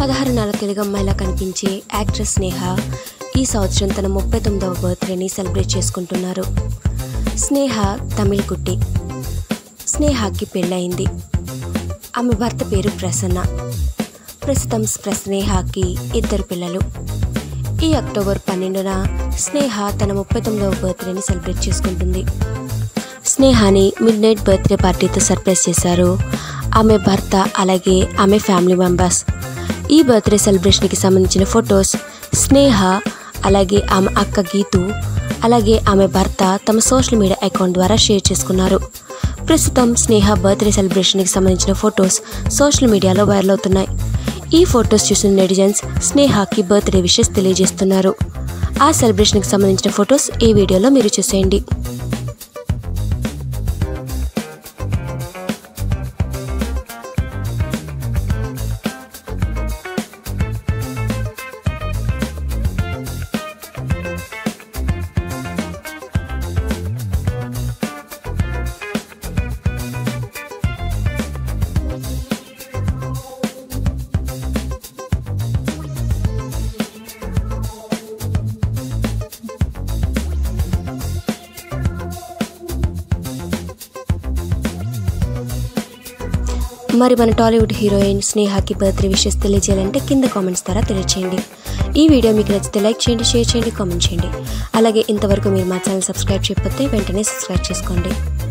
పదహారు నెలల తెలుగు అమ్మాయిలా కనిపించే యాక్ట్రెస్ స్నేహ ఈ సంవత్సరం తన ముప్పై తొమ్మిదవ బర్త్డేని సెలబ్రేట్ చేసుకుంటున్నారు స్నేహ తమిళ్ కుట్టి స్నేహకి పెళ్ళయింది ఆమె భర్త పేరు ప్రసన్న ప్రస్తుతం ప్ర- స్నేహకి ఇద్దరు పిల్లలు ఈ అక్టోబర్ పన్నెండున స్నేహ తన ముప్పై తొమ్మిదవ బర్త్డేని సెలబ్రేట్ చేసుకుంటుంది స్నేహాని మిడ్ నైట్ బర్త్డే పార్టీతో సర్ప్రైజ్ చేశారు ఆమె భర్త అలాగే ఆమె ఫ్యామిలీ మెంబర్స్ ఈ బర్త్డే సెలబ్రేషన్కి సంబంధించిన ఫొటోస్ స్నేహ అలాగే ఆమె అక్క గీతు అలాగే ఆమె భర్త తమ సోషల్ మీడియా అకౌంట్ ద్వారా షేర్ చేసుకున్నారు ప్రస్తుతం స్నేహ బర్త్డే సెలబ్రేషన్కి సంబంధించిన ఫొటోస్ సోషల్ మీడియాలో వైరల్ అవుతున్నాయి ఈ ఫొటోస్ చూసిన నెటిజన్స్ స్నేహకి బర్త్డే విషెస్ తెలియజేస్తున్నారు ఆ సెలబ్రేషన్కి సంబంధించిన ఫొటోస్ ఈ వీడియోలో మీరు చూసేయండి మరి మన టాలీవుడ్ హీరోయిన్ స్నేహకి బర్త్డే విషెస్ తెలియజేయాలంటే కింద కామెంట్స్ ద్వారా తెలియచేయండి ఈ వీడియో మీకు నచ్చితే లైక్ చేయండి షేర్ చేయండి కామెంట్ చేయండి అలాగే ఇంతవరకు మీరు మా ఛానల్ సబ్స్క్రైబ్ చేయకపోతే వెంటనే సబ్స్క్రైబ్ చేసుకోండి